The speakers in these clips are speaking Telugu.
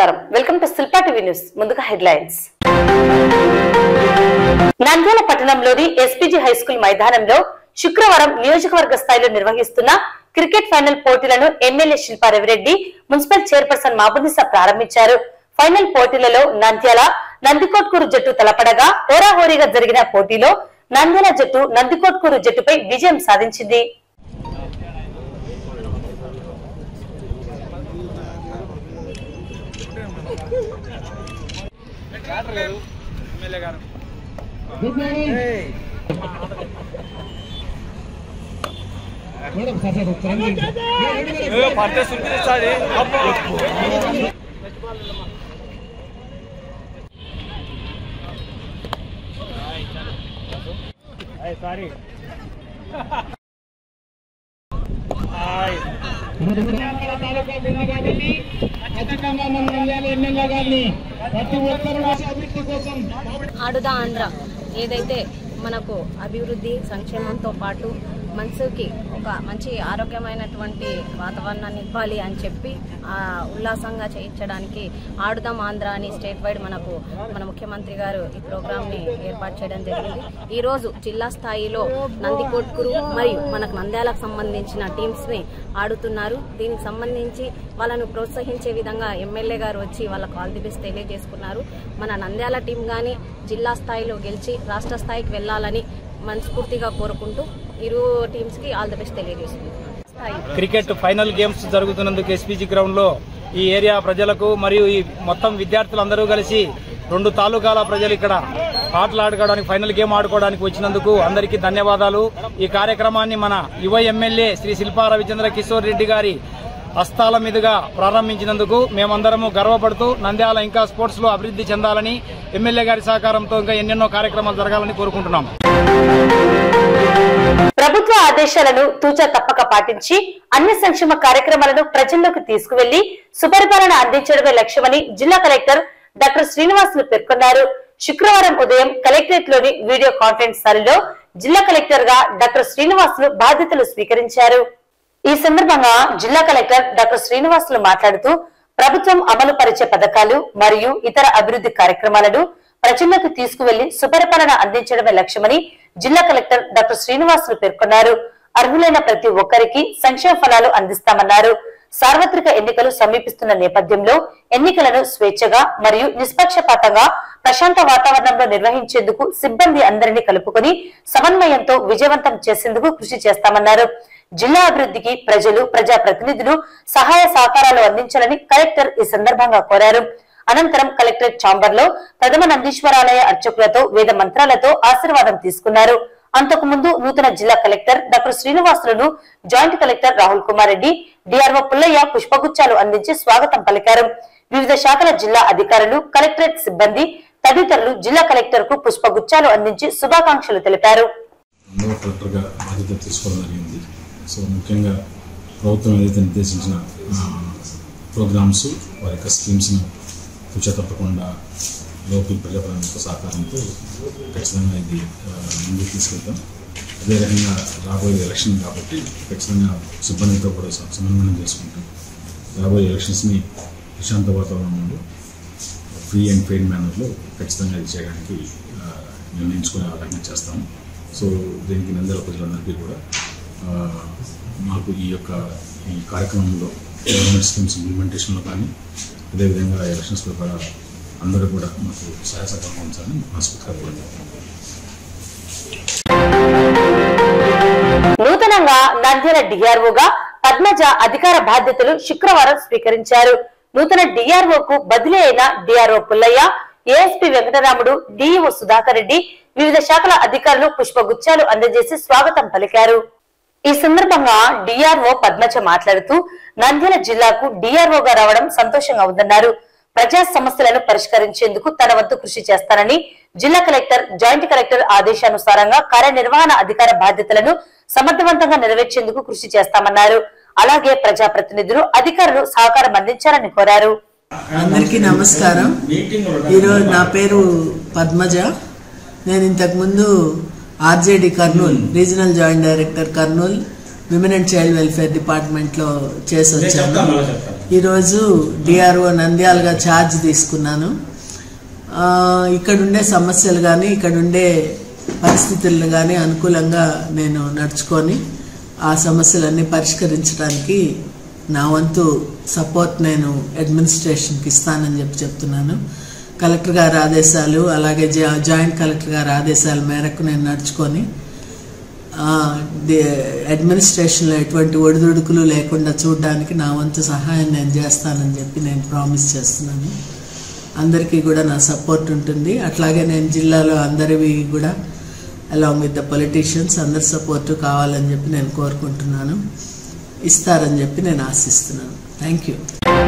నమస్కారం welcome to Shilpa TV news ముందుగా హెడ్లైన్స్ నంద్యాల పట్టణంలోని ఎస్పీజీ హై స్కూల్ మైదానంలో శుక్రవారం నియోజకవర్గ స్థాయిలో నిర్వహిస్తున్న క్రికెట్ ఫైనల్ పోటీలను MLA Shilpa Ravi Reddy municipal chairperson Mabunisa ప్రారంభించారు ఫైనల్ పోటీలలో నంద్యాల నందికోట్కూరు జట్టు తలపడగా హోరాహోరీగా జరిగిన పోటీలో నంద్యాల జట్టు నందికోట్కూరు జట్టుపై విజయం సాధించింది పడితే సుఖిస్తుంది సారీ తాలూకా బిడ్డ కాబట్టి ఖచ్చితంగా మన నంద్యాల ఎమ్మెల్యే గారిని ప్రతి ఒక్కరూ రాష్ట్ర అభివృద్ధి కోసం ఆడుదా ఆంధ్ర ఏదైతే మనకు అభివృద్ధి సంక్షేమంతో పాటు మనసుకి ఒక మంచి ఆరోగ్యమైనటువంటి వాతావరణాన్ని ఇవ్వాలి అని చెప్పి ఆ ఉల్లాసంగా చేయించడానికి ఆడుదాం ఆంధ్ర అని స్టేట్ వైడ్ మనకు మన ముఖ్యమంత్రి గారు ఈ ప్రోగ్రామ్ని ఏర్పాటు చేయడం జరిగింది ఈరోజు జిల్లా స్థాయిలో నందికొట్కూరు మరియు మనకు నంద్యాలకు సంబంధించిన టీమ్స్ని ఆడుతున్నారు దీనికి సంబంధించి వాళ్ళను ప్రోత్సహించే విధంగా ఎమ్మెల్యే గారు వచ్చి వాళ్ళకు ఆల్ ది బెస్ట్ తెలియజేసుకున్నారు మన నంద్యాల టీం కానీ జిల్లా స్థాయిలో గెలిచి రాష్ట్ర స్థాయికి వెళ్ళాలని మనస్ఫూర్తిగా కోరుకుంటూ ఇరు టీమ్స్కి ఆల్ ది బెస్ట్ తెలియజేసుకుంటున్నాను స్థాయి క్రికెట్ ఫైనల్ గేమ్స్ జరుగుతున్నందుకు ఎస్పీజీ గ్రౌండ్ లో ఈ ఏరియా ప్రజలకు మరియు ఈ మొత్తం విద్యార్థులందరూ కలిసి రెండు తాలూకాల ప్రజలు ఇక్కడ ఆటలు ఆడుకోవడానికి ఫైనల్ గేమ్ ఆడుకోవడానికి వచ్చినందుకు అందరికీ ధన్యవాదాలు ఈ కార్యక్రమాన్ని మన యువ ఎమ్మెల్యే శ్రీ శిల్పా రవిచంద్ర కిషోర్ రెడ్డి గారి హస్తాల మీదుగా ప్రారంభించినందుకు మేమందరము గర్వపడుతూ నంద్యాల ఇంకా స్పోర్ట్స్ లో అభివృద్ధి చెందాలని ఎమ్మెల్యే గారి సహకారంతో ఇంకా ఎన్నెన్నో కార్యక్రమాలు జరగాలని కోరుకుంటున్నాం ప్రభుత్వ ఆదేశాలను తూచా తప్పక పాటించి అన్ని సంక్షేమ కార్యక్రమాలను ప్రజల్లోకి తీసుకువెళ్లి సుపరిపాలన అందించడమే లక్ష్యమని జిల్లా కలెక్టర్ డాక్టర్ శ్రీనివాసులు పేర్కొన్నారు శుక్రవారం ఉదయం కలెక్టరేట్ లోని వీడియో కాన్ఫరెన్స్ హాల్లో జిల్లా కలెక్టర్ గా డాక్టర్ శ్రీనివాసులు బాధ్యతలు స్వీకరించారు ఈ సందర్భంగా జిల్లా కలెక్టర్ డాక్టర్ శ్రీనివాసులు మాట్లాడుతూ ప్రభుత్వం అమలు పరిచే పథకాలు మరియు ఇతర అభివృద్ధి కార్యక్రమాలను ప్రజల్లోకి తీసుకువెళ్లి సుపరిపాలన అందించడమే లక్ష్యమని జిల్లా కలెక్టర్ డాక్టర్ శ్రీనివాసులు పేర్కొన్నారు అర్హులైన ప్రతి ఒక్కరికి సంక్షేమ ఫలాలు అందిస్తామన్నారు సార్వత్రిక ఎన్నికలు సమీపిస్తున్న నేపథ్యంలో ఎన్నికలను స్వేచ్ఛగా మరియు నిష్పక్షపాతంగా ప్రశాంత వాతావరణంలో నిర్వహించేందుకు సిబ్బంది అందరినీ కలుపుకొని సమన్వయంతో విజయవంతం చేసేందుకు కృషి చేస్తామన్నారు జిల్లా అభివృద్ధికి ప్రజలు ప్రజా ప్రతినిధులు సహాయ సహకారాలు అందించాలని కలెక్టర్ ఈ సందర్భంగా కోరారు అనంతరం కలెక్టరేట్ ఛాంబర్ లో ప్రథమ నందీశ్వరాలయ అర్చకులతో వేద మంత్రాలతో ఆశీర్వాదం తీసుకున్నారు అంతకు ముందు నూతన జిల్లా కలెక్టర్ డాక్టర్ శ్రీనివాసులను joint collector Rahul Kumar Reddy DRO Pullaiah పుష్పగుచ్చాలు అందించి స్వాగతం పలికారు వివిధ శాఖల జిల్లా అధికారులు కలెక్టరేట్ సిబ్బంది తదితరులు జిల్లా కలెక్టర్ కు పుష్పగుచ్చాలు అందించి శుభాకాంక్షలు తెలిపారు రెండవ కలెక్టర్గా బాధ్యత తీసుకోవడం జరిగింది సో ముఖ్యంగా ప్రభుత్వం ఏదైతే నిర్దేశించిన ఆ, ప్రోగ్రామ్స్ వారి యొక్క స్కీమ్స్ను తుచ తప్పకుండా లోకల్ ప్రజాప్రతినిధుల సహకారంతో ఖచ్చితంగా ఇది ఆ, ముందుకు తీసుకెళ్తాం అదే రకంగా రాబోయే ఎలక్షన్ కాబట్టి ఖచ్చితంగా సిబ్బందితో కూడా స- సమన్వయం చేసుకుంటాం రాబోయే ఎలక్షన్స్ని ప్రశాంత వాతావరణంలో ఫ్రీ అండ్ ఫెయిర్ మేనర్లో ఖచ్చితంగా ఇది చేయడానికి ఆ, నిర్ణయించుకునే ఆలోచన చేస్తాము సో దీనికి నందల ప్రజలందరికీ కూడా ఆ, మాకు ఈ యొక్క ఈ కార్యక్రమంలో గవర్నమెంట్ స్కీమ్స్ ఇంప్లిమెంటేషన్లో కానీ అదేవిధంగా ఎలక్షన్స్లో కూడా అందరూ కూడా మాకు సహాయ సహకారం ఉంచాలని మనస్ఫూర్తిగా కోరుకుంటున్నాం నూతనంగా నంద్యాల డిఆర్ఓగా పద్మజ అధికార బాధ్యతలు శుక్రవారం స్వీకరించారు నూతన డిఆర్ఓ కు బదిలీ అయిన DRO Pullaiah ASP Venkataramudu DEO Sudhakar Reddy వివిధ శాఖల అధికారులు పుష్పగుచ్చాలు అందజేసి స్వాగతం పలికారు ఈ సందర్భంగా డిఆర్ఓ పద్మజ మాట్లాడుతూ నంద్యాల జిల్లాకు డిఆర్ఓగా రావడం సంతోషంగా ఉందన్నారు ప్రజా సమస్యలను పరిష్కరించేందుకు తన వంతు కృషి చేస్తానని జిల్లా కలెక్టర్ జాయింట్ కలెక్టర్ ఆదేశానుసారంగా కార్యనిర్వహణ అధికార బాధ్యతలను సమర్థవంతంగా నెరవేర్చేందుకు కృషి చేస్తామన్నారు అలాగే ప్రజాప్రతినిధులు అధికారులు సహకారం అందించాలని కోరారు అందరికీ నమస్కారం ఈరోజు నా పేరు పద్మజ నేను ఇంతకుముందు RJD Kurnool regional joint director Kurnool women and child welfare డిపార్ట్మెంట్లో చేసి వచ్చాను ఈరోజు డిఆర్ఓ నంద్యాలగా ఛార్జ్ తీసుకున్నాను ఆ, ఇక్కడుండే సమస్యలు కానీ ఇక్కడుండే పరిస్థితులను కానీ అనుకూలంగా నేను నడుచుకొని ఆ సమస్యలన్నీ పరిష్కరించడానికి నా వంతు సపోర్ట్ నేను అడ్మినిస్ట్రేషన్కి ఇస్తానని చెప్పి చెప్తున్నాను కలెక్టర్ గారి ఆదేశాలు అలాగే జా- జాయింట్ కలెక్టర్ గారి ఆదేశాల మేరకు నేను నడుచుకొని ఆ, ది- అడ్మినిస్ట్రేషన్లో ఎటువంటి ఒడిదుడుకులు లేకుండా చూడడానికి నా వంతు సహాయం నేను చేస్తానని చెప్పి నేను ప్రామిస్ చేస్తున్నాను అందరికీ కూడా నా సపోర్ట్ ఉంటుంది అట్లాగే నేను జిల్లాలో అందరివి కూడా అలాంగ్ విత్ ద పొలిటీషియన్స్ అందరి సపోర్ట్ కావాలని చెప్పి నేను కోరుకుంటున్నాను ఇస్తారని చెప్పి నేను ఆశిస్తున్నాను థ్యాంక్ యూ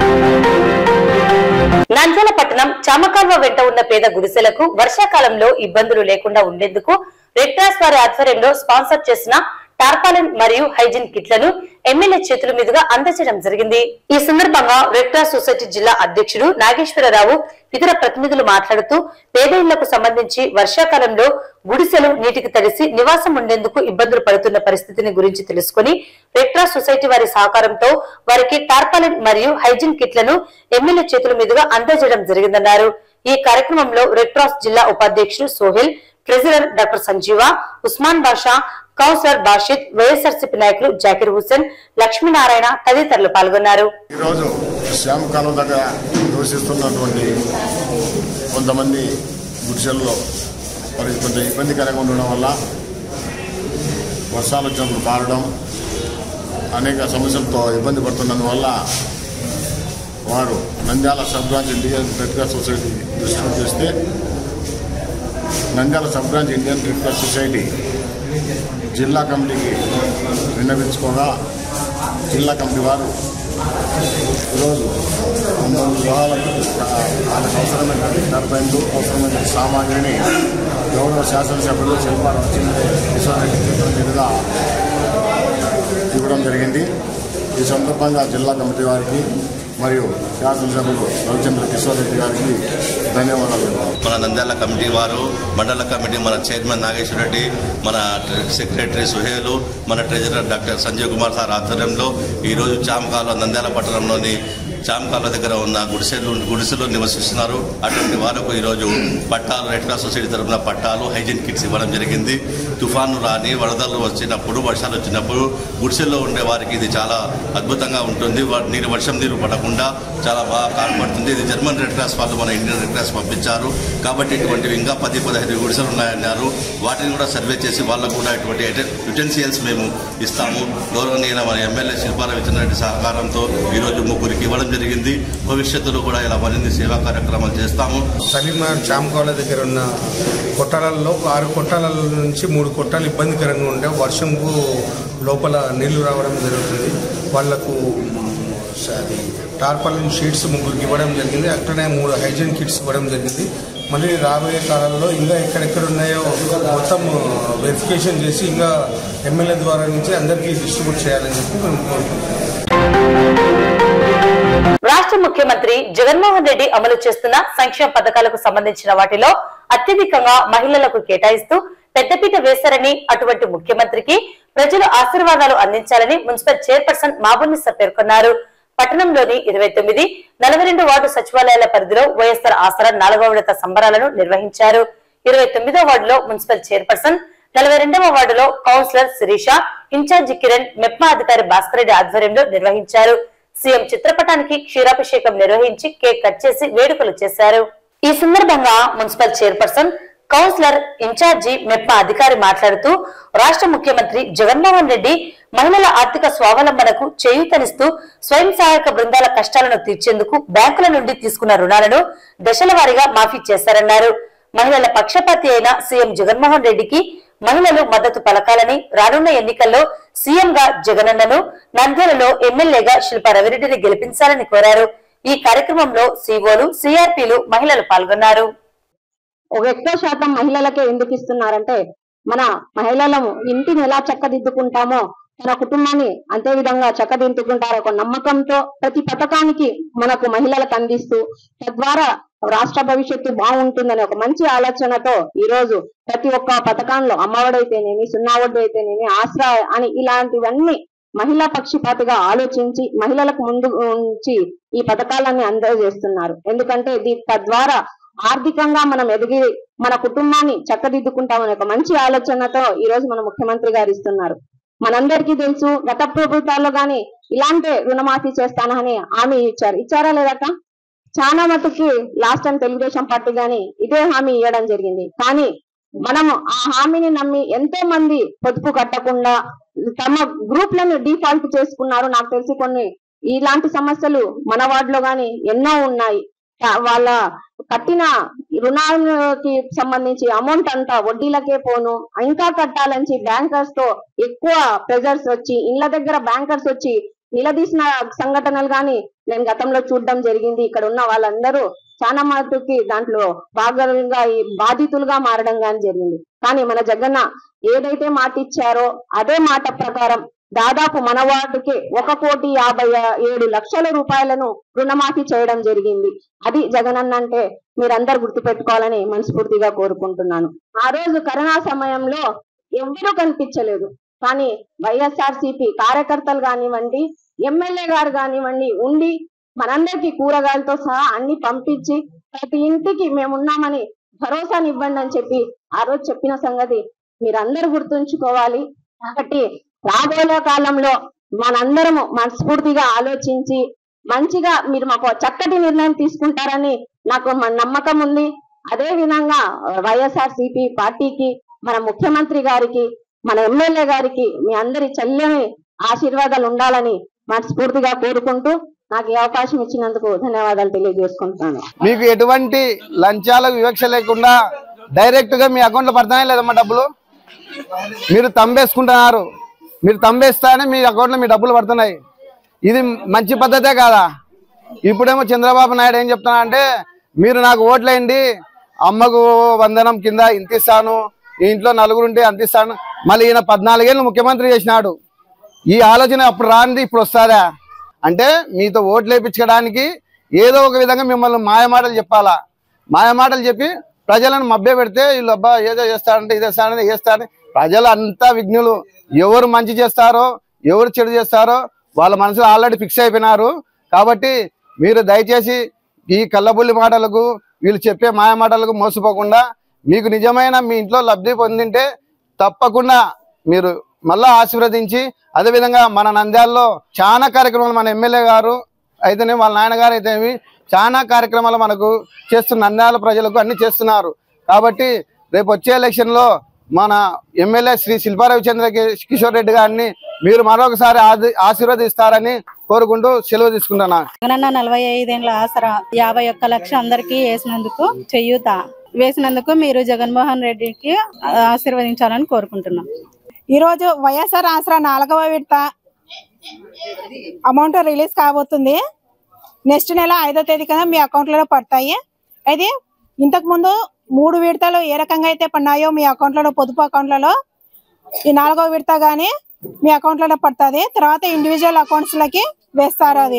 నంద్యాల పట్టణం చామకాల్వ వెంట ఉన్న పేద గుడిసెలకు వర్షాకాలంలో ఇబ్బందులు లేకుండా ఉండేందుకు రెడ్ క్రాస్ వారి ఆధ్వర్యంలో స్పాన్సర్ చేసిన టార్పాలిన్ మరియు హైజీన్ కిట్లను ఎమ్మెల్యే చేతుల మీదుగా అందజేయడం జరిగింది ఈ సందర్భంగా రెడ్ క్రాస్ సొసైటీ జిల్లా అధ్యక్షుడు నాగేశ్వరరావు ఇతర ప్రతినిధులు మాట్లాడుతూ పేద ఇళ్లకు సంబంధించి వర్షాకాలంలో గుడిసెలు నీటికి తడిసి నివాసం ఉండేందుకు ఇబ్బందులు పడుతున్న పరిస్థితిని గురించి తెలుసుకుని రెడ్ క్రాస్ సొసైటీ వారి సహకారంతో వారికి టార్పాలిన్ మరియు హైజీన్ కిట్లను ఎమ్మెల్యే చేతుల మీదుగా అందజేయడం జరిగిందన్నారు ఈ కార్యక్రమంలో రెడ్ క్రాస్ జిల్లా ఉపాధ్యక్షుడు Sohail treasurer doctor Sanjeeva Usman Basha councillor Bashid YSRCP నాయకులు జాకిర్ హుసేన్ లక్ష్మీనారాయణ తదితరులు పాల్గొన్నారు ఈరోజు శ్యామకాలం దగ్గర నివసిస్తున్నటువంటి కొంతమంది గుడిసెల్లో మరి కొంచెం ఇబ్బందికరంగా ఉండడం వల్ల వర్షాలు వచ్చినప్పుడు పారడం అనేక సమస్యలతో ఇబ్బంది పడుతున్నందువల్ల వారు Nandyal sub branch Indian red cross society దృష్టిలో చేస్తే Nandyal sub branch Indian red cross society జిల్లా కమిటీకి విన్నవించుకోగా జిల్లా కమిటీ వారు ఈరోజు మూడు గృహాలకు వాళ్ళకి అవసరమైన టర్బైన్లు అవసరమైన సామాగ్రిని గౌరవ శాసనసభ్యులు శిల్పాలు వచ్చిన మీదుగా ఇవ్వడం జరిగింది ఈ సందర్భంగా జిల్లా కమిటీ వారికి మరియు శాసనసభ్యులు రవిచంద్ర కిషోర్ రెడ్డి గారికి ధన్యవాదాలు మన నంద్యాల కమిటీ వారు మండల కమిటీ మన చైర్మన్ నాగేశ్వర రెడ్డి మన ట్రె- సెక్రటరీ సుహేలు మన treasurer doctor Sanjay Kumar sir ఆధ్వర్యంలో ఈరోజు చామకాల నంద్యాల పట్టణంలోని చామకాల దగ్గర ఉన్న గుడిసెలు గుడిసెలు నివసిస్తున్నారు అటువంటి వారికి ఈరోజు పట్టాలు రెడ్ క్రాస్ సొసైటీ తరఫున పట్టాలు హైజీన్ కిట్స్ ఇవ్వడం జరిగింది తుఫాను రాని వరదలు వచ్చినప్పుడు వర్షాలు వచ్చినప్పుడు గుడిసెల్లో ఉండే వారికి ఇది చాలా అద్భుతంగా ఉంటుంది వా- నీరు వర్షం నీరు పడకుండా చాలా బాగా కాపాడుతుంది ఇది జర్మన్ రెడ్ క్రాస్ వాళ్ళు మన ఇండియన్ రెడ్ క్రాస్ పంపించారు కాబట్టి ఇటువంటివి ఇంకా పది పదహైదు గుడిసెలు ఉన్నాయన్నారు వాటిని కూడా సర్వే చేసి వాళ్ళకు కూడా ఇటువంటి యుటెన్సియల్స్ మేము ఇస్తాము గౌరవనీయుల మన ఎమ్మెల్యే శిల్పాల విచ్చనరెడ్డి సహకారంతో ఈరోజు ముగ్గురికి ఇవ్వడం జరిగింది భవిష్యత్తులో కూడా ఇలా మరిన్ని సేవా కార్యక్రమాలు చేస్తాము సలీమాన్ చామకోల దగ్గర ఉన్న కొట్టాలలో ఆరు కొట్టాల నుంచి మూడు కొట్టాలు ఇబ్బందికరంగా ఉంటే వర్షంకు లోపల నీళ్లు రావడం జరుగుతుంది వాళ్లకు అది టార్పలిన్ షీట్స్ ముగ్గురికి ఇవ్వడం జరిగింది అట్లనే మూడు హైజీన్ కిట్స్ ఇవ్వడం జరిగింది మళ్ళీ రాబోయే కాలంలో ఇంకా ఎక్కడెక్కడ ఉన్నాయో మొత్తం వెరిఫికేషన్ చేసి ఇంకా ఎమ్మెల్యే ద్వారా నుంచి అందరికీ డిస్ట్రిబ్యూట్ చేయాలని చెప్పి మేము కోరుకుంటున్నాం రాష్ట్ర ముఖ్యమంత్రి జగన్మోహన్ రెడ్డి అమలు చేస్తున్న సంక్షేమ పథకాలకు సంబంధించిన వాటిలో అత్యధికంగా మహిళలకు కేటాయిస్తూ పెద్దపీట వేశారని అటువంటి ముఖ్యమంత్రికి ప్రజలు ఆశీర్వాదాలు అందించాలని మున్సిపల్ చైర్పర్సన్ మాబునిసా పేర్కొన్నారు పట్టణంలోని ఇరవై తొమ్మిది నలభై రెండు వార్డు సచివాలయాల పరిధిలో వైఎస్ఆర్ ఆసరా నాలుగవ విడత సంబరాలను నిర్వహించారు ఇరవై తొమ్మిదో వార్డులో మున్సిపల్ చైర్పర్సన్ నలభై రెండవ వార్డులో కౌన్సిలర్ శిరీష ఇన్ఛార్జి కిరణ్ మెప్మా అధికారి భాస్కర్ రెడ్డి ఆధ్వర్యంలో నిర్వహించారు సీఎం చిత్రపటానికి క్షీరాభిషేకం నిర్వహించి కేక్ కట్ చేసి వేడుకలు చేశారు ఈ సందర్భంగా మున్సిపల్ చైర్పర్సన్ కౌన్సిలర్ ఇన్ఛార్జి మెప్ప అధికారి మాట్లాడుతూ రాష్ట్ర ముఖ్యమంత్రి జగన్మోహన్ రెడ్డి మహిళల ఆర్థిక స్వావలంబనకు చేయూతనిస్తూ స్వయం సహాయక బృందాల కష్టాలను తీర్చేందుకు బ్యాంకుల నుండి తీసుకున్న రుణాలను దశల వారీగా మాఫీ చేశారన్నారు మహిళల పక్షపాతి అయిన సీఎం జగన్మోహన్ రెడ్డికి మహిళలు మద్దతు పలకాలని రానున్న ఎన్నికల్లో సీఎం గా జగనన్నను నంద్యాలలో ఎమ్మెల్యేగా శిల్పా రవిరెడ్డిని గెలిపించాలని కోరారు ఈ కార్యక్రమంలో సీఓలు సిఆర్పీలు మహిళలు పాల్గొన్నారు ఒక ఎక్కువ శాతం మహిళలకే ఎందుకు ఇస్తున్నారంటే మన మహిళలము ఇంటిని ఎలా చక్కదిద్దుకుంటామో తన కుటుంబాన్ని అంతే విధంగా చక్కదిద్దుకుంటారు ఒక నమ్మకంతో ప్రతి పథకానికి మనకు మహిళలకు అందిస్తూ తద్వారా రాష్ట్ర భవిష్యత్తు బాగుంటుందనే ఒక మంచి ఆలోచనతో ఈ రోజు ప్రతి ఒక్క పథకంలో అమ్మఒడి అయితేనేమి సున్నా ఒడ్డు అయితేనేమి ఆశ్రయ అని ఇలాంటివన్నీ మహిళా పక్షపాతిగా ఆలోచించి మహిళలకు ముందు ఉంచి ఈ పథకాలన్నీ అందజేస్తున్నారు ఎందుకంటే దీ- తద్వారా ఆర్థికంగా మనం ఎదిగి మన కుటుంబాన్ని చక్కదిద్దుకుంటామనే ఒక మంచి ఆలోచనతో ఈ రోజు మన ముఖ్యమంత్రి గారు ఇస్తున్నారు మనందరికీ తెలుసు గత ప్రభుత్వాల్లో గాని ఇలాంటి రుణమాఫీ చేస్తానని హామీ ఇచ్చారు ఇచ్చారా లేదట చాలా మటుకి లాస్ట్ టైం తెలుగుదేశం పార్టీ గాని ఇదే హామీ ఇవ్వడం జరిగింది కానీ మనము ఆ హామీని నమ్మి ఎంతో మంది పొదుపు కట్టకుండా తమ గ్రూప్ లను డిఫాల్ట్ చేసుకున్నారు నాకు తెలిసి కొన్ని ఇలాంటి సమస్యలు మన వార్డులో గాని ఎన్నో ఉన్నాయి కా- వాళ్ళ కట్టిన రుణాలకి సంబంధించి అమౌంట్ అంతా వడ్డీలకే పోను ఇంకా కట్టాలని బ్యాంకర్స్ తో ఎక్కువ ప్రెజర్స్ వచ్చి ఇళ్ల దగ్గర బ్యాంకర్స్ వచ్చి నిలదీసిన సంఘటనలు గాని నేను గతంలో చూడడం జరిగింది ఇక్కడ ఉన్న వాళ్ళందరూ చాలా మటుకి దాంట్లో భాగంగా ఈ బాధితులుగా మారడం గాని జరిగింది కానీ మన జగన్న ఏదైతే మాట ఇచ్చారో అదే మాట ప్రకారం దాదాపు మన వార్డుకి ఒక కోటి యాభై ఏడు లక్షల రూపాయలను రుణమాఫీ చేయడం జరిగింది అది జగనన్న అంటే మీరందరు గుర్తుపెట్టుకోవాలని మనస్ఫూర్తిగా కోరుకుంటున్నాను ఆ రోజు కరోనా సమయంలో ఎవ్వరూ కనిపించలేదు కానీ వైఎస్ఆర్ సిపి కార్యకర్తలు కానివ్వండి ఎమ్మెల్యే గారు కానివ్వండి ఉండి మనందరికీ కూరగాయలతో సహా అన్ని పంపించి ప్రతి ఇంటికి మేమున్నామని భరోసాని ఇవ్వండి అని చెప్పి ఆ రోజు చెప్పిన సంగతి మీరందరూ గుర్తుంచుకోవాలి కాబట్టి రాబోయే కాలంలో మనందరము మనస్ఫూర్తిగా ఆలోచించి మంచిగా మీరు మాకు చక్కటి నిర్ణయం తీసుకుంటారని నాకు మ- నమ్మకం ఉంది అదే విధంగా వైఎస్ఆర్ సిపి పార్టీకి మన ముఖ్యమంత్రి గారికి మన ఎమ్మెల్యే గారికి మీ అందరి చల్లని ఆశీర్వాదాలు ఉండాలని మనస్ఫూర్తిగా కోరుకుంటూ నాకు ఈ అవకాశం ఇచ్చినందుకు ధన్యవాదాలు తెలియజేసుకుంటున్నాను మీకు ఎటువంటి లంచాలకు వివక్ష లేకుండా డైరెక్ట్ గా మీ అకౌంట్ లో పడతానే లేదమ్మా డబ్బులు మీరు తంబేసుకుంటున్నారు మీరు తంబేస్తానే మీ అకౌంట్ లో మీ డబ్బులు పడుతున్నాయి ఇది మంచి పద్ధతే కాదా ఇప్పుడేమో చంద్రబాబు నాయుడు ఏం చెప్తున్నా అంటే మీరు నాకు ఓట్లేయండి అమ్మకు వందనం కింద ఇంత ఇస్తాను ఈ ఇంట్లో నలుగురు ఉంటే అంత ఇస్తాను మళ్ళీ ఈయన పద్నాలుగేళ్ళు ముఖ్యమంత్రి చేసినాడు ఈ ఆలోచన అప్పుడు రానిది ఇప్పుడు వస్తారా అంటే మీతో ఓట్లు వేయించడానికి ఏదో ఒక విధంగా మిమ్మల్ని మాయమాటలు చెప్పాలా మాయమాటలు చెప్పి ప్రజలను మభ్య పెడితే వీళ్ళు అబ్బా ఏదో చేస్తారంటే ఇదే చేస్తారంటే చేస్తారని ప్రజలు అంతా విఘ్నులు ఎవరు మంచి చేస్తారో ఎవరు చెడు చేస్తారో వాళ్ళ మనసులో ఆల్రెడీ ఫిక్స్ అయిపోయినారు కాబట్టి మీరు దయచేసి ఈ కళ్ళబుల్లి మాటలకు వీళ్ళు చెప్పే మాయ మాటలకు మోసపోకుండా మీకు నిజమైన మీ ఇంట్లో లబ్ధి పొందింటే తప్పకుండా మీరు మళ్ళా ఆశీర్వదించి అదేవిధంగా మన నంద్యాలలో చాలా కార్యక్రమాలు మన ఎమ్మెల్యే గారు అయితేనే వాళ్ళ నాయనగారు అయితేనేమి చాలా కార్యక్రమాలు మనకు చేస్తున్న నంద్యాల ప్రజలకు అన్ని చేస్తున్నారు కాబట్టి రేపు వచ్చే ఎలక్షన్లో మన ఎమ్మెల్యే శ్రీ శిల్పా రవిచంద్ర కి- కిషోర్ రెడ్డి గారిని మీరు మరొకసారి ఆది- ఆశీర్వదిస్తారని కోరుకుంటూ సెలవు తీసుకుంటున్నాను జగనన్న నలభై ఐదేళ్ల ఆసరా యాభై ఒక్క లక్ష అందరికీ వేసినందుకు చెయ్యూత వేసినందుకు మీరు జగన్మోహన్ రెడ్డికి ఆశీర్వదించాలని కోరుకుంటున్నాం ఈరోజు వైఎస్ఆర్ ఆసరా నాలుగవ విడత అమౌంట్ రిలీజ్ కాబోతుంది నెక్స్ట్ నెల ఐదో తేదీ కన్నా మీ అకౌంట్లలో పడతాయి అయితే ఇంతకు ముందు మూడు విడతలు ఏ రకంగా అయితే పడినాయో మీ అకౌంట్లలో పొదుపు అకౌంట్లలో ఈ నాలుగో విడత గానీ మీ అకౌంట్లలో పడుతుంది తర్వాత ఇండివిజువల్ అకౌంట్స్ లకి వేస్తారు అది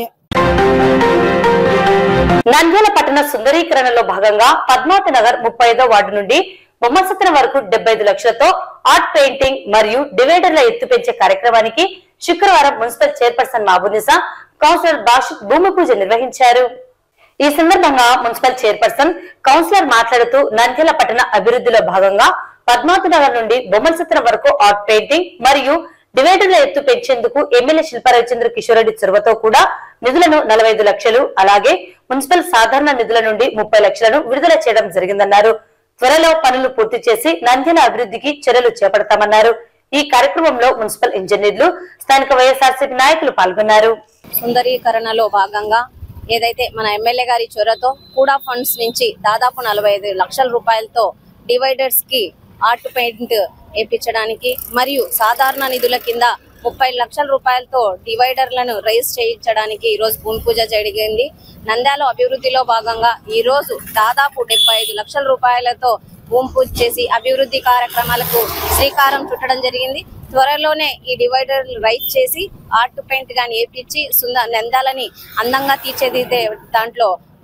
నంద్యాల పట్టణ సుందరీకరణలో భాగంగా పద్మావతి నగర్ ముప్పై ఐదో వార్డు నుండి బొమ్మసత్రం వరకు డెబ్బై ఐదు లక్షలతో ఆర్ట్ పెయింటింగ్ మరియు డివైడర్ల ఎత్తు పెంచే కార్యక్రమానికి శుక్రవారం municipal chairperson Mahabunnisa councillor Bashith భూమి పూజ నిర్వహించారు ఈ సందర్భంగా మున్సిపల్ చైర్పర్సన్ కౌన్సిలర్ మాట్లాడుతూ నంద్యాల పట్టణ అభివృద్ధిలో భాగంగా పద్మావతి నగర్ నుండి బొమ్మలసత్రం వరకు ఆర్ట్ పెయింటింగ్ మరియు డివైడర్ల ఎత్తు పెంచేందుకు ఎమ్మెల్యే శిల్పా రవిచంద్ర కిషోర్ రెడ్డి చొరవతో కూడా నిధులను నలభై ఐదు లక్షలు అలాగే మున్సిపల్ సాధారణ నిధుల నుండి ముప్పై లక్షలను విడుదల చేయడం జరిగిందన్నారు త్వరలో పనులు పూర్తి చేసి నంద్యాల అభివృద్ధికి చర్యలు చేపడతామన్నారు ఈ కార్యక్రమంలో మున్సిపల్ ఇంజనీర్లు స్థానిక వైఎస్ఆర్సీపీ నాయకులు పాల్గొన్నారు సుందరీకరణలో భాగంగా ఏదైతే మన ఎమ్మెల్యే గారి చొరవతో కూడా ఫండ్స్ నుంచి దాదాపు నలభై ఐదు లక్షల రూపాయలతో డివైడర్స్ కి ఆర్ట్ పెయింట్ వేయించడానికి మరియు సాధారణ నిధుల కింద ముప్పై లక్షల రూపాయలతో డివైడర్లను రైజ్ చేయించడానికి ఈ రోజు భూమి పూజ జరిగింది నంద్యాల అభివృద్ధిలో భాగంగా ఈ రోజు దాదాపు డెబ్బై ఐదు లక్షల రూపాయలతో భూమి పూజ చేసి అభివృద్ధి కార్యక్రమాలకు శ్రీకారం చుట్టడం జరిగింది త్వరలోనే ఈ డివైడర్ రైట్ చేసి ఆర్ట్ పెయింట్ గాని వేపించి సుంద నందాలని అందంగా తీర్చిదిద్దే దాంట్లో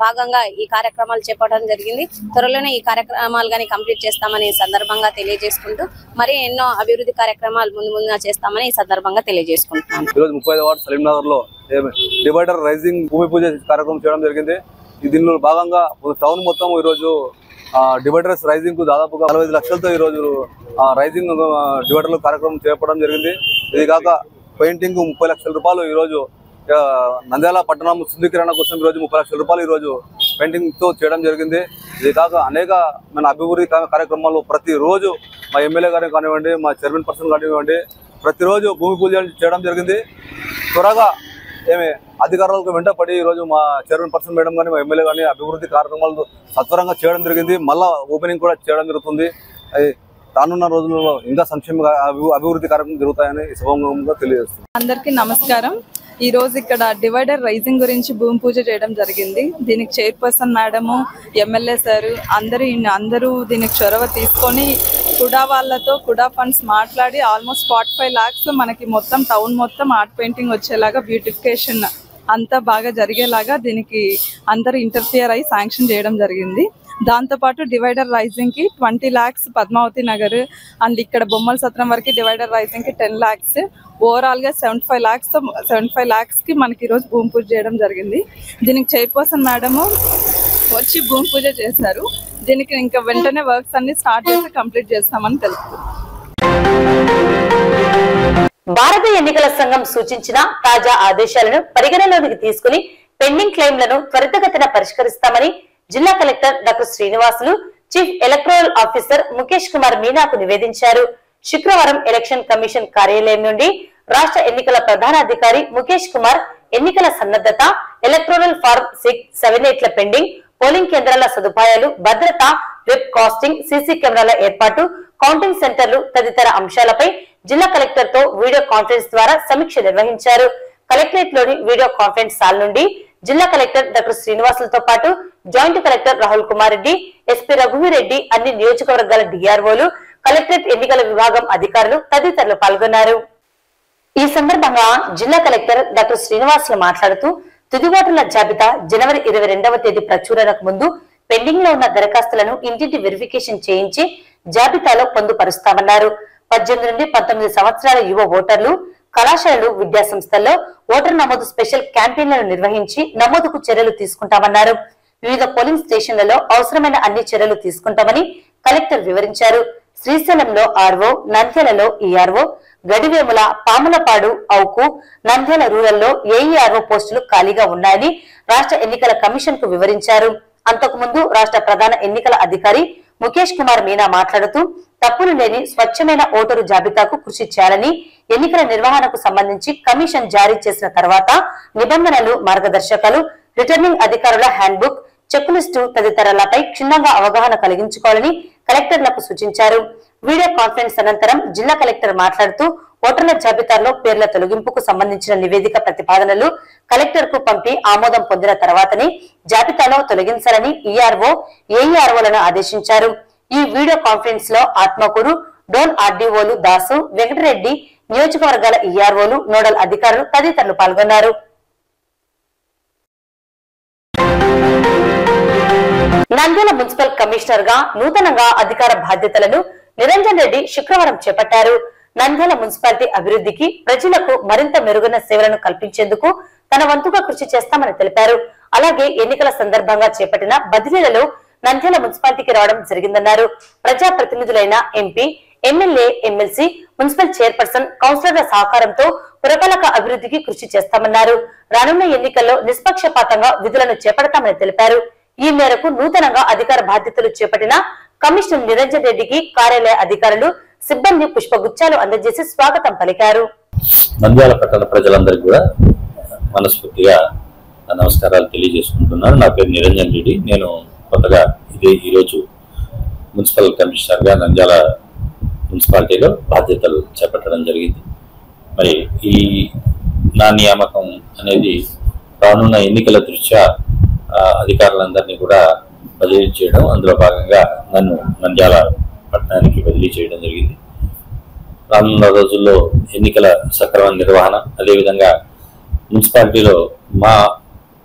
భాగంగా ఈ కార్యక్రమాలు చేపట్టడం జరిగింది త్వరలోనే ఈ కార్యక్రమాలు కానీ కంప్లీట్ చేస్తామని ఈ సందర్భంగా తెలియజేసుకుంటూ మరి ఎన్నో అభివృద్ధి కార్యక్రమాలు ముందు ముందుగా చేస్తామని ఈ సందర్భంగా తెలియజేసుకుంటున్నాను ఈరోజు ముప్పై ఐదు వార్డు సలీం నగర్ లో డివైడర్ రైజింగ్ భూమి పూజ కార్యక్రమం చేయడం జరిగింది ఈ దీనిలో భాగంగా టౌన్ మొత్తం ఈ రోజు డివైడర్స్ రైజింగ్ కు దాదాపుగా నలభై ఐదు లక్షలతో ఈ రోజు ఆ, రైజింగ్ ఆ, డివైడర్లు కార్యక్రమం చేపట్టడం జరిగింది ఇది కాక పెయింటింగ్ ముప్పై లక్షల రూపాయలు ఈ రోజు ఆ, నంద్యాల పట్టణం శుద్ధీకరణ కోసం ఈ రోజు ముప్పై లక్షల రూపాయలు ఈ రోజు పెయింటింగ్ తో చేయడం జరిగింది ఇది కాక అనేక మన అభివృద్ధి కా- కార్యక్రమాలు ప్రతి రోజు మా ఎమ్మెల్యే గారిని కానివ్వండి మా చైర్మన్ పర్సన్ కానివ్వండి ప్రతిరోజు భూమి పూజ చేయడం జరిగింది త్వరగా ఏమి అధికారులకు వెంట పడి ఈ రోజు మా చైర్మన్ పర్సన్ మేడం కానీ మా ఎమ్మెల్యే కానీ అభివృద్ధి కార్యక్రమాలు సత్వరంగా చేయడం జరిగింది మళ్ళా ఓపెనింగ్ కూడా చేయడం జరుగుతుంది అది రానున్న రోజుల్లో ఇంకా సంక్షేమ అభి- అభివృద్ధి కార్యక్రమం జరుగుతాయని ఈ సభంగా తెలియజేస్తుంది అందరికీ నమస్కారం ఈ రోజు ఇక్కడ డివైడర్ రైజింగ్ గురించి భూమి పూజ చేయడం జరిగింది దీనికి చైర్పర్సన్ మేడము ఎమ్మెల్యే సార్ అందరు అందరూ దీనికి చొరవ తీసుకొని కుడా వాళ్ళతో కుడా ఫండ్స్ మాట్లాడి ఆల్మోస్ట్ ఫార్టీ ఫైవ్ ల్యాక్స్ మనకి మొత్తం టౌన్ మొత్తం ఆర్ట్ పెయింటింగ్ వచ్చేలాగా బ్యూటిఫికేషన్ అంతా బాగా జరిగేలాగా దీనికి అందరూ ఇంటర్ఫియర్ అయి శాంక్షన్ చేయడం జరిగింది దాంతోపాటు డివైడర్ రైజింగ్ కి ట్వంటీ ల్యాక్స్ పద్మావతి నగర్ అండ్ ఇక్కడ బొమ్మల సత్రం వరకు డివైడర్ రైజింగ్ కి టెన్ ల్యాక్స్ ఓవరాల్ గా seventy five lakhs seventy five lakhs కి మనకి ఈరోజు భూమి పూజ చేయడం జరిగింది దీనికి చైర్పర్సన్ మేడము వచ్చి భూమి పూజ చేశారు దీనికి ఇంకా వెంటనే వర్క్స్ అన్ని స్టార్ట్ చేసి కంప్లీట్ చేస్తామని తెలుపుతుంది భారత ఎన్నికల సంఘం సూచించిన తాజా ఆదేశాలను పరిగణలోనికి తీసుకుని పెండింగ్ క్లెయిమ్లను త్వరితగతిన పరిష్కరిస్తామని జిల్లా collector doctor Srinivasulu chief electoral officer Mukesh Kumar మీనాకు నివేదించారు శుక్రవారం ఎలక్షన్ కమిషన్ కార్యాలయం నుండి రాష్ట్ర ఎన్నికల ప్రధాన అధికారి ముఖేష్ కుమార్ ఎన్నికల సన్నద్ధత ఎలక్ట్రోనల్ ఫార్మ్ సిక్స్ సెవెన్ ఎయిట్ల పెండింగ్ పోలింగ్ కేంద్రాల సదుపాయాలు భద్రత వెబ్ కాస్టింగ్ సీసీ కెమెరాల ఏర్పాటు కౌంటింగ్ సెంటర్లు తదితర అంశాలపై జిల్లా కలెక్టర్ తో వీడియో కాన్ఫరెన్స్ ద్వారా సమీక్ష నిర్వహించారు కలెక్టరేట్ లోని వీడియో కాన్ఫరెన్స్ హాల్ నుండి జిల్లా కలెక్టర్ డాక్టర్ శ్రీనివాసులతో పాటు joint collector Rahul Kumar Reddy SP Raghuveereddy అన్ని నియోజకవర్గాల డిఆర్ఓలు కలెక్టరేట్ ఎన్నికల విభాగం అధికారులు తదితరులు పాల్గొన్నారు ఈ సందర్భంగా జిల్లా కలెక్టర్ డాక్టర్ శ్రీనివాసులు మాట్లాడుతూ తుది ఓటర్ల జాబితా జనవరి ఇరవై రెండవ తేదీ ప్రచురణకు ముందు పెండింగ్ లో ఉన్న దరఖాస్తులను ఇంటింటి వెరిఫికేషన్ చేయించి జాబితాలో పొందుపరుస్తామన్నారు పద్దెనిమిది నుండి పంతొమ్మిది సంవత్సరాల యువ ఓటర్లు కళాశాలలు విద్యా సంస్థల్లో ఓటర్ నమోదు స్పెషల్ క్యాంపెయిన్లను నిర్వహించి నమోదుకు చర్యలు తీసుకుంటామన్నారు వివిధ పోలింగ్ స్టేషన్లలో అవసరమైన అన్ని చర్యలు తీసుకుంటామని కలెక్టర్ వివరించారు శ్రీశైలంలో ఆర్ఓ నంద్యాలలో ఈఆర్ఓ గడివేముల పాములపాడు ఔకు నంద్యాల రూరల్లో ఏఈఆర్ఓ పోస్టులు ఖాళీగా ఉన్నాయని రాష్ట్ర ఎన్నికల కమిషన్ కు వివరించారు అంతకుముందు రాష్ట్ర ప్రధాన ఎన్నికల అధికారి ముఖేష్ కుమార్ మీనా మాట్లాడుతూ తప్పులు లేని స్వచ్ఛమైన ఓటరు జాబితాకు కృషి చేయాలని ఎన్నికల నిర్వహణకు సంబంధించి కమిషన్ జారీ చేసిన తర్వాత నిబంధనలు మార్గదర్శకాలు రిటర్నింగ్ అధికారుల హ్యాండ్బుక్ చెక్ లిస్టు తదితరాలపై క్షుణ్ణంగా అవగాహన కలిగించుకోవాలని కలెక్టర్లకు సూచించారు వీడియో కాన్ఫరెన్స్ అనంతరం జిల్లా కలెక్టర్ మాట్లాడుతూ ఓటర్ల జాబితాలో పేర్ల తొలగింపుకు సంబంధించిన నివేదిక ప్రతిపాదనలు కలెక్టర్ కు పంపి ఆమోదం పొందిన తర్వాతనే జాబితాలో తొలగించాలని ఈఆర్ఓ ఏఈఆర్ఓలను ఆదేశించారు ఈ వీడియో కాన్ఫరెన్స్ లో ఆత్మకూరు డోన్ ఆర్డీఓలు దాసు వెంకటరెడ్డి నియోజకవర్గాల ఈఆర్ఓలు నోడల్ అధికారులు తదితరులు పాల్గొన్నారు నంద్యాల మున్సిపల్ కమిషనర్ గా నూతనంగా అధికార బాధ్యతలను నిరంజన్ రెడ్డి శుక్రవారం చేపట్టారు నంద్యాల మున్సిపాలిటీ అభివృద్ధికి ప్రజలకు మరింత మెరుగైన సేవలను కల్పించేందుకు తన వంతుగా కృషి చేస్తామని తెలిపారు అలాగే ఎన్నికల సందర్భంగా చేపట్టిన బదిలీలలో నంద్యాల మున్సిపాలిటీకి రావడం జరిగిందన్నారు ప్రజా ప్రతినిధులైన MP MLA MLC municipal chairperson కౌన్సిలర్ల సహకారంతో పురపాలక అభివృద్ధికి కృషి చేస్తామన్నారు రానున్న ఎన్నికల్లో నిష్పక్షపాతంగా విధులను చేపడతామని తెలిపారు ఈ మేరకు నూతనంగా అధికార బాధ్యతలు చేపట్టిన కమిషనర్ నిరంజన్ రెడ్డికి కార్యాలయ అధికారులు సిబ్బంది పుష్పగుచ్చాలు అందజేసి స్వాగతం పలికారు నంద్యాల పట్టణ ప్రజలందరికీ కూడా మనస్ఫూర్తిగా నమస్కారాలు తెలియజేసుకుంటున్నాను నా పేరు నిరంజన్ రెడ్డి నేను కొత్తగా ఇదే ఈరోజు మున్సిపల్ కమిషనర్గా నంద్యాల మున్సిపాలిటీలో బాధ్యతలు చేపట్టడం జరిగింది మరి ఈ నా నియామకం అనేది రానున్న ఎన్నికల దృష్ట్యా ఆ, అధికారులందరినీ కూడా బదిలీ చేయడం అందులో భాగంగా నన్ను నంద్యాల పట్టణానికి బదిలీ చేయడం జరిగింది రానున్న రోజుల్లో ఎన్నికల సక్రమ నిర్వహణ అదేవిధంగా మున్సిపాలిటీలో మా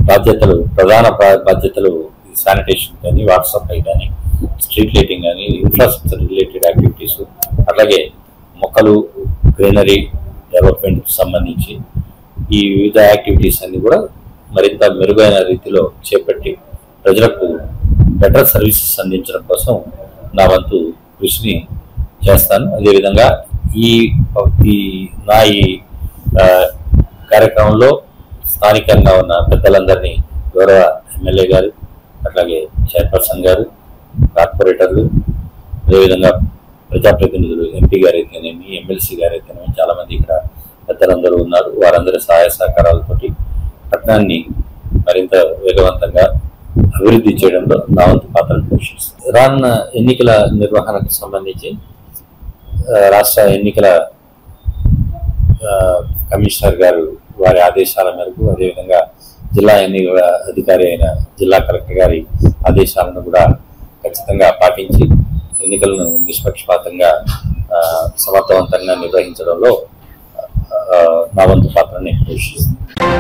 బాధ్యతలు ప్రధాన బా- బాధ్యతలు శానిటేషన్ కానీ వాటర్ సప్లై కానీ స్ట్రీట్ లైటింగ్ కానీ ఇన్ఫ్రాస్ట్రక్చర్ రిలేటెడ్ యాక్టివిటీస్ అలాగే మొక్కలు గ్రీనరీ డెవలప్మెంట్ సంబంధించి ఈ వివిధ యాక్టివిటీస్ అన్ని కూడా మరింత మెరుగైన రీతిలో చేపట్టి ప్రజలకు బెటర్ సర్వీసెస్ అందించడం కోసం నా వంతు కృషిని చేస్తాను అదేవిధంగా ఈ ఈ నా ఈ ఆ, కార్యక్రమంలో స్థానికంగా ఉన్న పెద్దలందరినీ గౌరవ ఎమ్మెల్యే గారు అట్లాగే చైర్పర్సన్ గారు కార్పొరేటర్లు అదేవిధంగా ప్రజాప్రతినిధులు ఎంపీ గారు అయితేనేమి ఎమ్మెల్సీ గారు అయితేనేమి చాలా మంది ఇక్కడ పెద్దలందరూ ఉన్నారు వారందరి సహాయ సహకారాలతోటి పట్టణాన్ని మరింత వేగవంతంగా అభివృద్ధి చేయడంలో నా వంతు పాత్రను పోషిస్తుంది రానున్న ఎన్నికల నిర్వహణకు సంబంధించి ఆ, రాష్ట్ర ఎన్నికల ఆ, కమిషనర్ గారు వారి ఆదేశాల మేరకు అదేవిధంగా జిల్లా ఎన్నికల అధికారి అయిన జిల్లా కలెక్టర్ గారి ఆదేశాలను కూడా ఖచ్చితంగా పాటించి ఎన్నికలను నిష్పక్షపాతంగా ఆ, సమర్థవంతంగా నిర్వహించడంలో ఆ, నా వంతు పాత్రని పోషిస్తుంది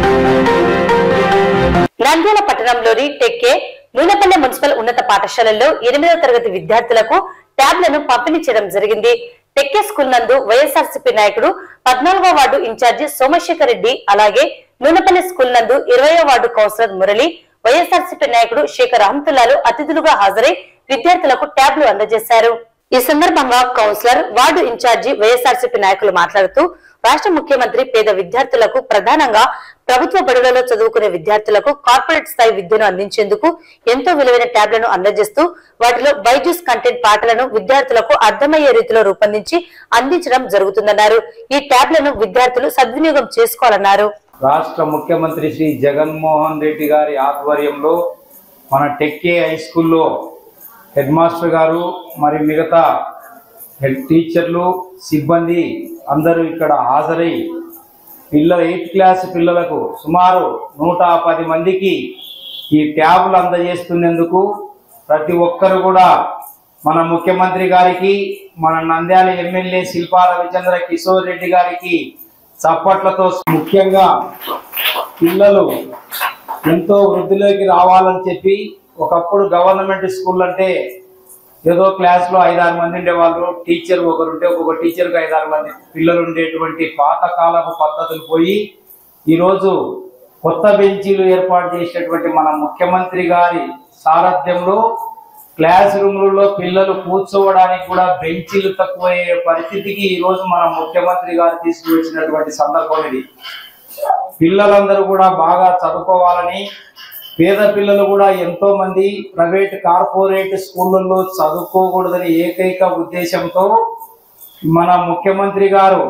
నంద్యాల పట్టణంలోని టెక్కే నూనెపల్లె మున్సిపల్ ఉన్నత పాఠశాలల్లో ఎనిమిదవ తరగతి విద్యార్థులకు ట్యాబ్లను పంపిణీ చేయడం జరిగింది టెక్కే స్కూల్ నందు వైఎస్ఆర్సీపీ నాయకుడు పద్నాలుగో వార్డు ఇన్ఛార్జి సోమశేఖర్ రెడ్డి అలాగే నూనెపల్లి స్కూల్ నందు ఇరవయో వార్డు కౌన్సిలర్ మురళి వైఎస్ఆర్సీపీ నాయకుడు శేఖర్ అహ్మతుల్లాలు అతిథులుగా హాజరై విద్యార్థులకు ట్యాబ్లు అందజేశారు ఈ సందర్భంగా కౌన్సిలర్ వార్డు ఇన్ఛార్జి వైఎస్ఆర్సీపీ నాయకులు మాట్లాడుతూ రాష్ట్ర ముఖ్యమంత్రి పేద విద్యార్థులకు ప్రధానంగా ప్రభుత్వ బడులలో చదువుకునే విద్యార్థులకు కార్పొరేట్ స్థాయి విద్యను అందించేందుకు ఎంతో విలువైన ట్యాబ్లను అందజేస్తూ వాటిలో బైజూస్ కంటెంట్ పాటలను విద్యార్థులకు అర్థమయ్యే రీతిలో రూపొందించి అందించడం జరుగుతుందన్నారు ఈ ట్యాబ్లను విద్యార్థులు సద్వినియోగం చేసుకోవాలన్నారు రాష్ట్ర ముఖ్యమంత్రి శ్రీ జగన్మోహన్ రెడ్డి గారి ఆధ్వర్యంలో మన టెక్కే హై స్కూల్లో హెడ్ మాస్టర్ గారు మరి మిగతా హెడ్ టీచర్లు సిబ్బంది అందరూ ఇక్కడ హాజరై పిల్లల ఎయిత్ క్లాస్ పిల్లలకు సుమారు నూట పది మందికి ఈ ట్యాబ్లు అందజేస్తున్నందుకు ప్రతి ఒక్కరు కూడా మన ముఖ్యమంత్రి గారికి మన నంద్యాల ఎమ్మెల్యే శిల్పా రవిచంద్ర కిషోర్ రెడ్డి గారికి చప్పట్లతో ముఖ్యంగా పిల్లలు ఎంతో వృద్ధిలోకి రావాలని చెప్పి ఒకప్పుడు గవర్నమెంట్ స్కూల్ అంటే ఏదో క్లాస్లో ఐదారు మంది ఉండేవాళ్ళు టీచర్ ఒకరుంటే ఒక్కొక్క టీచర్కి ఐదారు మంది పిల్లలు ఉండేటువంటి పాతకాలపు పద్ధతులు పోయి ఈరోజు కొత్త బెంచీలు ఏర్పాటు చేసినటువంటి మన ముఖ్యమంత్రి గారి సారథ్యంలో క్లాస్ రూమ్లలో పిల్లలు కూర్చోవడానికి కూడా బెంచీలు తక్కువయ్యే పరిస్థితికి ఈరోజు మన ముఖ్యమంత్రి గారు తీసుకువచ్చినటువంటి సందర్భం ఇది పిల్లలందరూ కూడా బాగా చదువుకోవాలని పేద పిల్లలు కూడా ఎంతో మంది ప్రైవేట్ కార్పొరేట్ స్కూళ్ళల్లో చదువుకోకూడదని ఏకైక ఉద్దేశంతో మన ముఖ్యమంత్రి గారు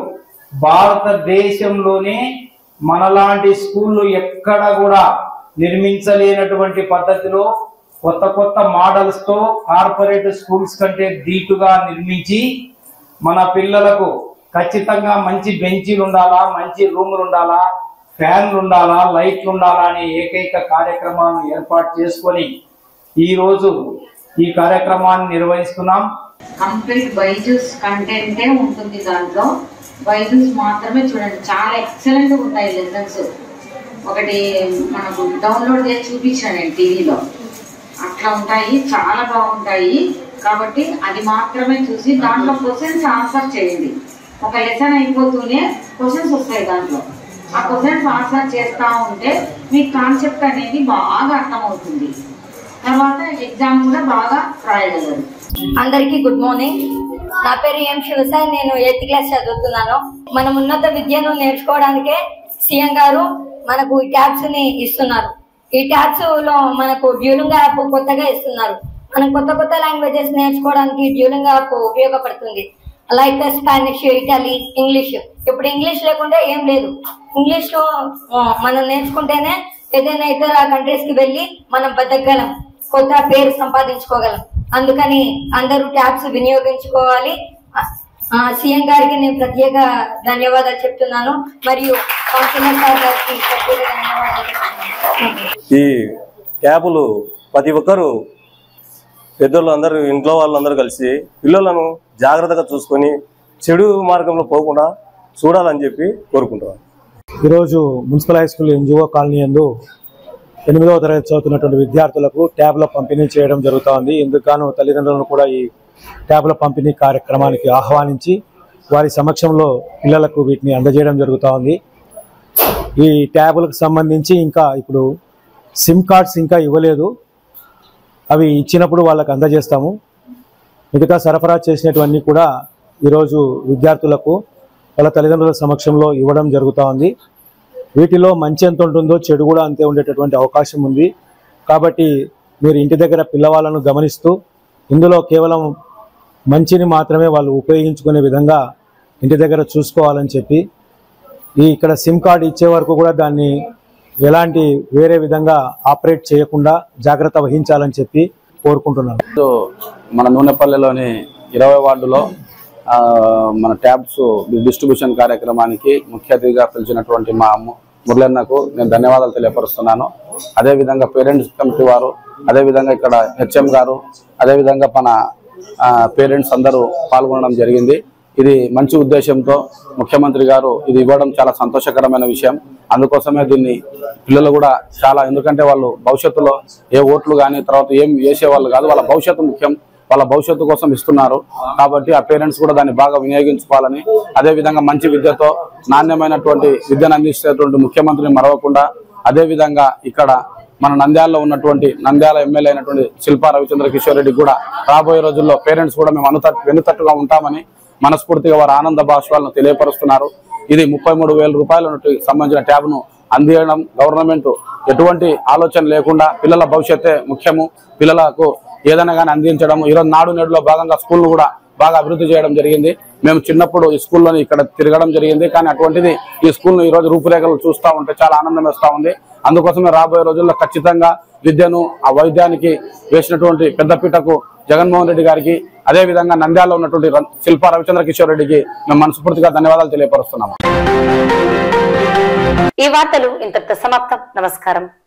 భారతదేశంలోనే మనలాంటి స్కూళ్ళు ఎక్కడ కూడా నిర్మించలేనటువంటి పద్ధతిలో కొత్త కొత్త మోడల్స్ తో కార్పొరేట్ స్కూల్స్ కంటే ధీటుగా నిర్మించి మన పిల్లలకు ఖచ్చితంగా మంచి బెంచీలు ఉండాలా మంచి రూములు ఉండాలా ఫ్యాన్లు ఉండాలా లైట్లు ఉండాలా అనే ఏకైక కార్యక్రమాన్ని ఏర్పాటు చేసుకొని ఈ రోజు ఈ కార్యక్రమాన్ని నిర్వహిస్తున్నాం కంప్లీట్ బైజూస్ కంటెంటే ఉంటుంది దాంట్లో బైజూస్ మాత్రమే చూడండి చాలా ఎక్సలెంట్ ఉంటాయి లెసన్స్ ఒకటి మనకు డౌన్లోడ్ చేసి చూపించాను నేను టీవీలో అట్లా ఉంటాయి చాలా బాగుంటాయి కాబట్టి అది మాత్రమే చూసి దాంట్లో క్వశ్చన్స్ ఆన్సర్ చేయండి ఒక లెసన్ అయిపోతూనే క్వశ్చన్స్ వస్తాయి దాంట్లో ఆ క్వశ్చన్స్ ఆన్సర్ చేస్తూ ఉంటే మీకు కాన్సెప్ట్ అనేది బాగా అర్థమవుతుంది తర్వాత ఎగ్జామ్ కూడా బాగా రాయగలరు అందరికీ గుడ్ మార్నింగ్ నా పేరు ఎం శివసాయి నేను ఎయిత్ క్లాస్ చదువుతున్నాను మనం ఉన్నత విద్యను నేర్చుకోవడానికే సీఎం గారు మనకు ఈ ట్యాబ్స్ ని ఇస్తున్నారు ఈ ట్యాబ్స్ లో మనకు డ్యూలింగ్ యాప్ కొత్తగా ఇస్తున్నారు మనం కొత్త కొత్త లాంగ్వేజెస్ నేర్చుకోవడానికి డ్యూలింగ్ యాప్ ఉపయోగపడుతుంది లైక్ స్పానిష్ ఇటలీ ఇంగ్లీష్ ఇప్పుడు ఇంగ్లీష్ లేకుంటే ఏం లేదు ఇంగ్లీష్ లో ఆ, మనం నేర్చుకుంటేనే ఏదైనా ఇతర కంట్రీస్ కి వెళ్ళి మనం బతకగలం కొత్త పేరు సంపాదించుకోగలం అందుకని అందరూ ట్యాబ్స్ వినియోగించుకోవాలి ఆ, సీఎం గారికి నేను ప్రత్యేక ధన్యవాదాలు చెప్తున్నాను మరియు కౌన్సిలర్ సార్ గారికి ప్రత్యేక ధన్యవాదాలు చెప్తున్నాను ఈ ట్యాబులు ప్రతి ఒక్కరు పెద్దోళ్ళు అందరూ ఇంట్లో వాళ్ళందరూ కలిసి పిల్లలను జాగ్రత్తగా చూసుకొని చెడు మార్గంలో పోకుండా చూడాలని చెప్పి కోరుకుంటున్నాను ఈరోజు municipal high school NGO colony యందు ఎనిమిదవ తరగతి చదువుతున్నటువంటి విద్యార్థులకు ట్యాబ్ల పంపిణీ చేయడం జరుగుతోంది ఇందుకు తల్లిదండ్రులను కూడా ఈ ట్యాబ్ల పంపిణీ కార్యక్రమానికి ఆహ్వానించి వారి సమక్షంలో పిల్లలకు వీటిని అందజేయడం జరుగుతోంది ఈ ట్యాబులకు సంబంధించి ఇంకా ఇప్పుడు సిమ్ కార్డ్స్ ఇంకా ఇవ్వలేదు అవి ఇచ్చినప్పుడు వాళ్ళకి అందజేస్తాము మిగతా సరఫరా చేసినటువన్నీ కూడా ఈరోజు విద్యార్థులకు వాళ్ళ తల్లిదండ్రుల సమక్షంలో ఇవ్వడం జరుగుతూ ఉంది వీటిలో మంచి ఎంత ఉంటుందో చెడు కూడా అంతే ఉండేటటువంటి అవకాశం ఉంది కాబట్టి మీరు ఇంటి దగ్గర పిల్లవాళ్ళను గమనిస్తూ ఇందులో కేవలం మంచిని మాత్రమే వాళ్ళు ఉపయోగించుకునే విధంగా ఇంటి దగ్గర చూసుకోవాలని చెప్పి ఈ ఇక్కడ సిమ్ కార్డు ఇచ్చే వరకు కూడా దాన్ని ఎలాంటి వేరే విధంగా ఆపరేట్ చేయకుండా జాగ్రత్త వహించాలని చెప్పి కోరుకుంటున్నాను ఈరోజు మన నూనెపల్లిలోని ఇరవై వార్డులో ఆ, మన ట్యాబ్స్ డిస్ట్రిబ్యూషన్ కార్యక్రమానికి ముఖ్య అతిథిగా పిలిచినటువంటి మా ము- మురళన్నకు నేను ధన్యవాదాలు తెలియపరుస్తున్నాను అదేవిధంగా పేరెంట్స్ కమిటీ వారు అదేవిధంగా ఇక్కడ హెచ్ఎం గారు అదేవిధంగా మన పేరెంట్స్ అందరూ పాల్గొనడం జరిగింది ఇది మంచి ఉద్దేశంతో ముఖ్యమంత్రి గారు ఇది ఇవ్వడం చాలా సంతోషకరమైన విషయం అందుకోసమే దీన్ని పిల్లలు కూడా చాలా ఎందుకంటే వాళ్ళు భవిష్యత్తులో ఏ ఓట్లు కానీ తర్వాత ఏం వేసేవాళ్ళు కాదు వాళ్ళ భవిష్యత్తు ముఖ్యం వాళ్ళ భవిష్యత్తు కోసం ఇస్తున్నారు కాబట్టి ఆ పేరెంట్స్ కూడా దాన్ని బాగా వినియోగించుకోవాలని అదే విధంగా మంచి విద్యతో నాణ్యమైనటువంటి విద్యను అందించేటువంటి ముఖ్యమంత్రిని మరవకుండా అదే విధంగా ఇక్కడ మన నంద్యాలలో ఉన్నటువంటి నంద్యాల ఎమ్మెల్యే అయినటువంటి శిల్పా రవిచంద్ర కిషోర్ రెడ్డి కూడా రాబోయే రోజుల్లో పేరెంట్స్ కూడా మేము అనుత వెనుతట్టుగా ఉంటామని మనస్ఫూర్తిగా వారి ఆనంద భాషలను తెలియపరుస్తున్నారు ఇది ముప్పై మూడు వేల రూపాయల సంబంధించిన ట్యాబ్ను అందించడం గవర్నమెంట్ ఎటువంటి ఆలోచన లేకుండా పిల్లల భవిష్యత్తే ముఖ్యము పిల్లలకు ఏదైనా కానీ అందించడం ఈరోజు నాడు నేడులో భాగంగా స్కూల్ కూడా బాగా అభివృద్ధి చేయడం జరిగింది మేము చిన్నప్పుడు ఈ స్కూల్లోని ఇక్కడ తిరగడం జరిగింది కానీ అటువంటిది ఈ స్కూల్ను ఈ రోజు రూపురేఖలు చూస్తూ ఉంటే చాలా ఆనందం వేస్తూ ఉంది అందుకోసమే రాబోయే రోజుల్లో ఖచ్చితంగా విద్యను ఆ వైద్యానికి వేసినటువంటి పెద్దపీటకు జగన్మోహన్ రెడ్డి గారికి అదే విధంగా నంద్యాలలో ఉన్నటువంటి ర- శిల్పా రవిచంద్ర కిషోర్ రెడ్డికి మేము మనస్ఫూర్తిగా ధన్యవాదాలు తెలియపరుస్తున్నాము ఈ వార్తలు ఇంతటితో సమాప్తం నమస్కారం